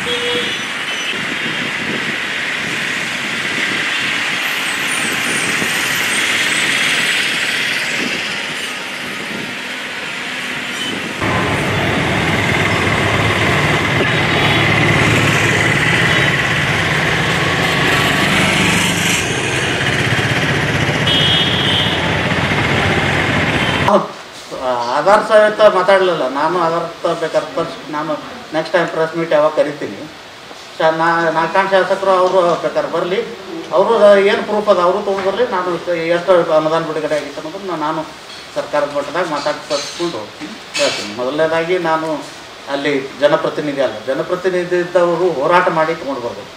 ಆಧಾರ್ ಸಹಿತ ಮಾತಾಡಲಿಲ್ಲ ನಾನು ಆಧಾರ್ ಬೇಕಾದ್ರೆ ತರ್ಸ್ ನಾನು ನೆಕ್ಸ್ಟ್ ಟೈಮ್ ಪ್ರೆಸ್ ಮೀಟ್ ಯಾವಾಗ ಕರಿತೀನಿ ಶ ನಾ ನಾಲ್ಕಾಣ್ ಶಾಸಕರು ಅವರು ಬೇಕಾದ್ರೆ ಬರಲಿ ಅವರು ಏನು ಪ್ರೂಫ್ ಅದ ಅವರು ತೊಗೊಂಡು ಬರಲಿ ನಾನು ಎಷ್ಟು ಅನುದಾನ ಬಿಡುಗಡೆ ಆಗಿತ್ತು ಅನ್ನೋದನ್ನ ನಾನು ಸರ್ಕಾರದ ಮಟ್ಟದಾಗ ಮಾತಾಡಿ ತರಿಸ್ಕೊಂಡು ಹೇಳ್ತೀನಿ ಮೊದಲನೇದಾಗಿ ನಾನು ಅಲ್ಲಿ ಜನಪ್ರತಿನಿಧಿ ಅಲ್ಲ ಜನಪ್ರತಿನಿಧಿ ಇದ್ದವರು ಹೋರಾಟ ಮಾಡಿ ತೊಗೊಂಡು ಬರ್ಬೇಕು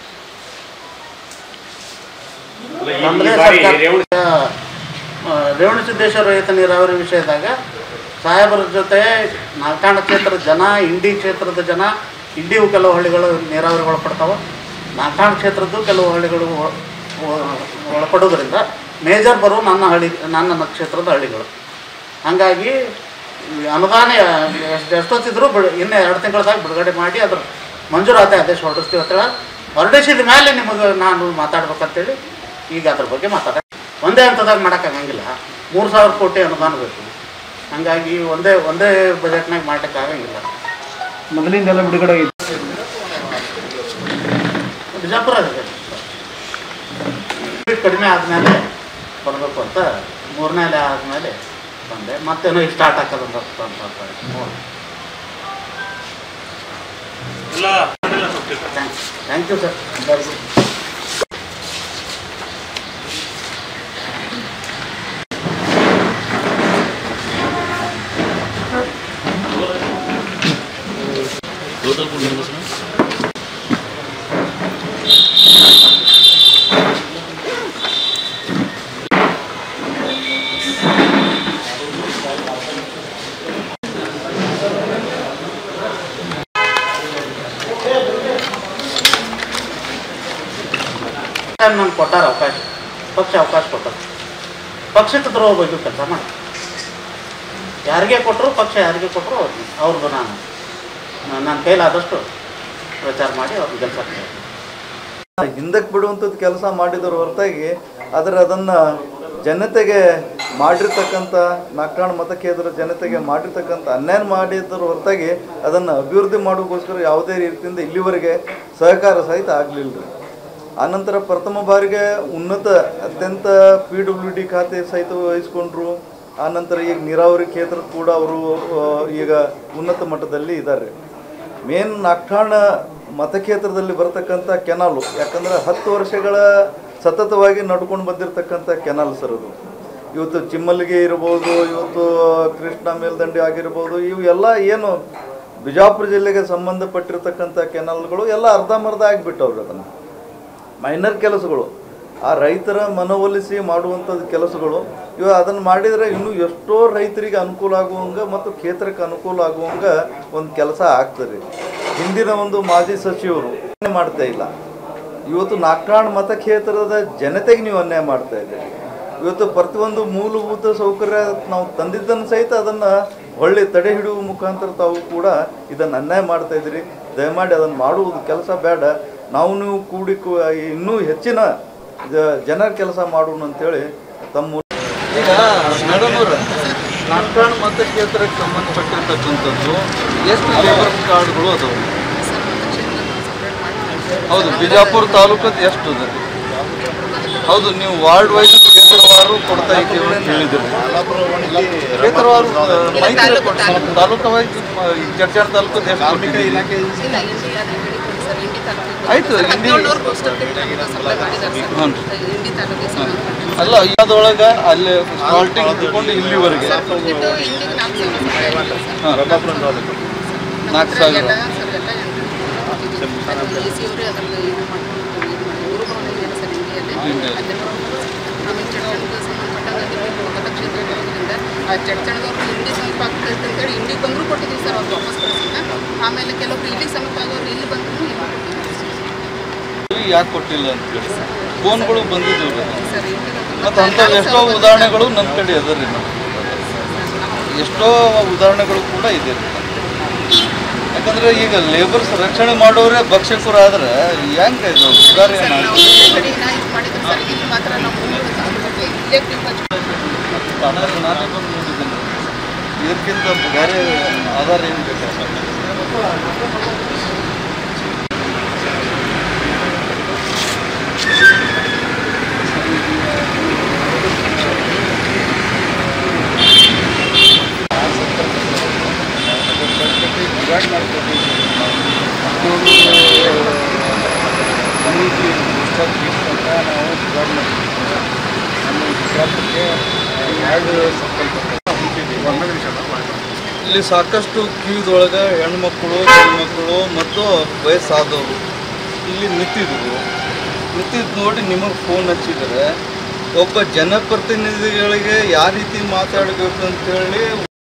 ನಮ್ಮದೇ ಸರ್ಕಾರ ಆ, ರೇವಣಸಿದ್ದೇಶ್ವರ ರೈತ ನೀರಾವರಿ ವಿಷಯದಾಗ ಸಾಹೇಬರ ಜೊತೆ ನಾಲ್ಕಾಣ ಕ್ಷೇತ್ರದ ಜನ ಇಂಡಿ ಕ್ಷೇತ್ರದ ಜನ ಇಂಡಿಯು ಕೆಲವು ಹಳ್ಳಿಗಳು ನೀರಾವರಿಗೆ ಒಳಪಡ್ತಾವೆ ನಾಲ್ಕಾಣ ಕ್ಷೇತ್ರದ್ದು ಕೆಲವು ಹಳ್ಳಿಗಳು ಒ- ಒ- ಒಳಪಡೋದ್ರಿಂದ ಮೇಜರ್ ಬರೋ ನನ್ನ ಹಳ್ಳಿ ನನ್ನ ಕ್ಷೇತ್ರದ ಹಳ್ಳಿಗಳು ಹಾಗಾಗಿ ಈ ಅನುದಾನ ಎಷ್ಟು ಎಷ್ಟೊತ್ತಿದ್ರು ಬಿಡು ಇನ್ನೂ ಎರಡು ತಿಂಗಳದಾಗ ಬಿಡುಗಡೆ ಮಾಡಿ ಅದ್ರ ಮಂಜೂರಾತಿ ಆದೇಶ ಹೊರಡಿಸ್ತೀವಿ ಅಂತೇಳಿ ಹೊರಡಿಸಿದ ಮೇಲೆ ನಿಮಗೆ ನಾನು ಮಾತಾಡ್ಬೇಕಂತೇಳಿ ಈಗ ಅದ್ರ ಬಗ್ಗೆ ಮಾತಾಡ ಒಂದೇ ಹಂತದಾಗ ಮಾಡೋಕ್ಕಾಗಂಗಿಲ್ಲ ಮೂರು ಸಾವಿರ ಕೋಟಿ ಅನುದಾನ ಬೇಕು ಹಾಗಾಗಿ ಒಂದೇ ಒಂದೇ ಬಜೆಟ್ನಾಗ ಮಾಡ್ಲಿಕ್ಕೆ ಆಗಂಗಿಲ್ಲ ಮೊದಲಿಂದೆಲ್ಲ ಬಿಡುಗಡೆ ಆಗಿದೆ ಬಿಜಾಪುರ ಇದೆ. ಕಡಿಮೆ ಆದಮೇಲೆ ಬರಬೇಕು ಅಂತ ಮೂರನೇ ಅಲೆ ಆದಮೇಲೆ ಬಂದೆ ಮತ್ತೇನೋ ಈಗ ಸ್ಟಾರ್ಟ್ ಹಾಕೋದಂತ ಥ್ಯಾಂಕ್ ಯು ಸರ್ ಎಲ್ಲರಿಗೂ ಟೈಮ್ ನಮ್ಗೆ ಕೊಟ್ಟಾರ ಅವಕಾಶ ಪಕ್ಷ ಅವಕಾಶ ಕೊಟ್ಟಾರ ಪಕ್ಷಕ್ಕೆ ದ್ರೋಹ ಬಗ್ಗೆ ಕೆಲಸ ಮಾಡಿ ಯಾರಿಗೆ ಕೊಟ್ಟರು ಪಕ್ಷ ಯಾರಿಗೆ ಕೊಟ್ಟರು ಅವ್ರದ್ದು ನಾನು ನನ್ನ ಕೈಲಾದಷ್ಟು ಪ್ರಚಾರ ಮಾಡಿ ಅವ್ರನ್ನ ಗೆಲ್ಸಕ್ಕೆ ಹಿಂದಕ್ಕೆ ಬಿಡುವಂಥದ್ದು ಕೆಲಸ ಮಾಡಿದರ ಹೊರತಾಗಿ ಆದರೆ ಅದನ್ನು ಜನತೆಗೆ ಮಾಡಿರ್ತಕ್ಕಂಥ ನಾಲ್ಕಾಣ ಮತಕ್ಷೇತ್ರ ಜನತೆಗೆ ಮಾಡಿರ್ತಕ್ಕಂಥ ಅನ್ಯಾಯ ಮಾಡಿದ್ರ ಹೊರತಾಗಿ ಅದನ್ನು ಅಭಿವೃದ್ಧಿ ಮಾಡೋಕ್ಕೋಸ್ಕರ ಯಾವುದೇ ರೀತಿಯಿಂದ ಇಲ್ಲಿವರೆಗೆ ಸಹಕಾರ ಸಹಿತ ಆಗಲಿಲ್ಲ ರೀ ಆನಂತರ ಪ್ರಥಮ ಬಾರಿಗೆ ಉನ್ನತ ಅತ್ಯಂತ ಪಿ ಡಬ್ಲ್ಯೂ ಡಿ ಖಾತೆ ಸಹಿತ ವಹಿಸ್ಕೊಂಡ್ರು ಆನಂತರ ಈಗ ನೀರಾವರಿ ಕ್ಷೇತ್ರ ಕೂಡ ಅವರು ಆ, ಈಗ ಉನ್ನತ ಮಟ್ಟದಲ್ಲಿ ಇದ್ದಾರೆ ಮೇನ್ ನಾಗ್ಠಾಣ ಮತಕ್ಷೇತ್ರದಲ್ಲಿ ಬರತಕ್ಕಂಥ ಕೆನಾಲು ಯಾಕಂದ್ರೆ ಹತ್ತು ವರ್ಷಗಳ ಸತತವಾಗಿ ನಡ್ಕೊಂಡು ಬಂದಿರತಕ್ಕಂಥ ಕೆನಾಲ್ ಸರ್ ಅದು ಇವತ್ತು ಚಿಮ್ಮಲ್ಗೆ ಇರ್ಬೋದು ಇವತ್ತು ಕೃಷ್ಣ ಮೇಲ್ದಂಡೆ ಆಗಿರ್ಬೋದು ಇವು ಎಲ್ಲ ಏನು ಬಿಜಾಪುರ ಜಿಲ್ಲೆಗೆ ಸಂಬಂಧಪಟ್ಟಿರ್ತಕ್ಕಂಥ ಕೆನಾಲ್ಗಳು ಎಲ್ಲ ಅರ್ಧಂಬರ್ಧ ಆಗಿಬಿಟ್ಟವ್ರು ಅದನ್ನು ಮೈನರ್ ಕೆಲಸಗಳು ಆ ರೈತರ ಮನವೊಲಿಸಿ ಮಾಡುವಂಥದ್ದು ಕೆಲಸಗಳು ಇವ ಅದನ್ನು ಮಾಡಿದರೆ ಇನ್ನೂ ಎಷ್ಟೋ ರೈತರಿಗೆ ಅನುಕೂಲ ಆಗುವಂಗ ಮತ್ತು ಕ್ಷೇತ್ರಕ್ಕೆ ಅನುಕೂಲ ಆಗುವಂಗ ಒಂದು ಕೆಲಸ ಆಗ್ತದೆ ಹಿಂದಿನ ಒಂದು ಮಾಜಿ ಸಚಿವರು ಅನ್ಯಾಯ ಮಾಡ್ತಾ ಇಲ್ಲ ಇವತ್ತು ನಾಕ್ರಾಣ್ ಮತಕ್ಷೇತ್ರದ ಜನತೆಗೆ ನೀವು ಅನ್ಯಾಯ ಮಾಡ್ತಾ ಇದ್ದೀರಿ ಇವತ್ತು ಪ್ರತಿಯೊಂದು ಮೂಲಭೂತ ಸೌಕರ್ಯ ನಾವು ತಂದಿದ್ದನ್ನು ಸಹಿತ ಅದನ್ನು ಒಳ್ಳೆ ತಡೆ ಹಿಡಿಯುವ ಮುಖಾಂತರ ತಾವು ಕೂಡ ಇದನ್ನು ಅನ್ಯಾಯ ಮಾಡ್ತಾ ಇದ್ದೀರಿ ದಯಮಾಡಿ ಅದನ್ನು ಮಾಡುವುದು ಕೆಲಸ ಬೇಡ ನಾವು ನೀವು ಕೂಡಿ ಕು- ಇನ್ನೂ ಹೆಚ್ಚಿನ ಜ- ಜನರ ಕೆಲಸ ಮಾಡೋಣ ಅಂತೇಳಿ ತಮ್ಮ ಈಗ ಮೇಡಮ್ ಅವರು ನಾಲ್ಕಾಣ್ ಮತಕ್ಷೇತ್ರಕ್ಕೆ ಸಂಬಂಧಪಟ್ಟಿರ್ತಕ್ಕಂಥದ್ದು ಎಷ್ಟು ಲೇಬರ್ ಕಾರ್ಡ್ಗಳು ಅದಾವೆ ಹೌದು ಬಿಜಾಪುರ ತಾಲೂಕದ್ದು ಎಷ್ಟು ಅದ ಹೌದು ನೀವು ವಾರ್ಡ್ ವೈಸ್ ಕ್ಷೇತ್ರವಾರು ಕೊಡ್ತಾ ಇದ್ದೀವಿ ಅಂತ ಹೇಳಿದ್ರು ಕ್ಷೇತ್ರವಾರು ಮಾಹಿತಿ ಕೊಡ್ತಾರೆ. ತಾಲೂಕು ವೈಸ್ ಚರ್ಚಾರ್ ತಾಲೂಕದ್ದು ಎಷ್ಟು ಕೊಟ್ಟಿದ್ದೀರಿ? ಆಯ್ತು, ಇಂಡಿ- ಹ್ಞೂ ಅಲ್ಲ ಅದರೊಳಗೆ ಅಲ್ಲಿ ಸ್ಟಾರ್ಟಿಂಗ್ ತಗೊಂಡು ಇಲ್ಲಿವರೆಗೆ ನಾಲ್ಕು ಸಾವಿರ. ಚಡ್ಚಣದವ್ರು ಇಂಡಿ ಸಮೀಪ ಆಗ್ತೈತೆ ಅಂತೇಳಿ ಇಂಡಿಗೆ ಬಂದರೂ ಕೊಟ್ಟಿದ್ದೀವಿ ಸರ್ ಅವ್ರು ವಾಪಸ್ ಕಳಿಸಿಲ್ಲ ಆಮೇಲೆ ಕೆಲವೊಬ್ರು ಇಲ್ಲಿಗೆ ಸಮೀಪ ಆಗೋರು ಇಲ್ಲಿ ಬಂದ್ರು ಇಲ್ಲಿ ಕೊಟ್ಟಿದ್ದೀವಿ ಯಾಕೆ ಕೊಟ್ಟಿಲ್ಲ ಅಂತ ಹೇಳಿ ಫೋನ್ಗಳು ಬಂದಿದ್ದವು ಸರ್ ಇಂಡಿಗೆ ಮತ್ತು ಅಂಥವು ಎಷ್ಟೋ ಉದಾಹರಣೆಗಳು ನಮ್ಮ ಕಡೆ ಅದ ರೀ ಎಷ್ಟೋ ಉದಾಹರಣೆಗಳು ಕೂಡ ಇದೆ ರೀ ಯಾಕಂದ್ರೆ ಈಗ ಲೇಬರ್ಸ್ ರಕ್ಷಣೆ ಮಾಡೋರೇ ಭಕ್ಷಕರು ಆದ್ರೆ ಹೆಂಗೆ ಇದು ಉದಾರಿ ಸರ್ ನಾವು ಬೇರೆ ಕಡೆ ಏನೋ ಇದು ಮಾಡಿದ್ರೆ ಸರ್ ಇಲ್ಲಿ ಮಾತ್ರ ನಾವು ಮುಂದೆ ಇಲ್ಲೇ ಕ್ಲಿಪ್ ಹಚ್ಕೊಂಡು ನಾನೇ ಬಂದು ನೋಡಿದ್ದೀನಿ ಇದಕ್ಕಿಂತ ಬೇರೆ ಆಧಾರ ಏನು ಬೇಕು ಇಲ್ಲಿ ಸಾಕಷ್ಟು ಕ್ಯೂದೊಳಗೆ ಹೆಣ್ಮಕ್ಳು ಗಂಡ್ಮಕ್ಳು ಮತ್ತು ವಯಸ್ಸಾದವರು ಇಲ್ಲಿ ನಿಂತಿದ್ರು ನಿಂತಿದ್ದು ನೋಡಿ ನಿಮಗೆ ಫೋನ್ ಹಚ್ಚಿದರೆ ಒಬ್ಬ ಜನಪ್ರತಿನಿಧಿಗಳಿಗೆ ಯಾವ ರೀತಿ ಮಾತಾಡಬೇಕು ಅಂತೇಳಿ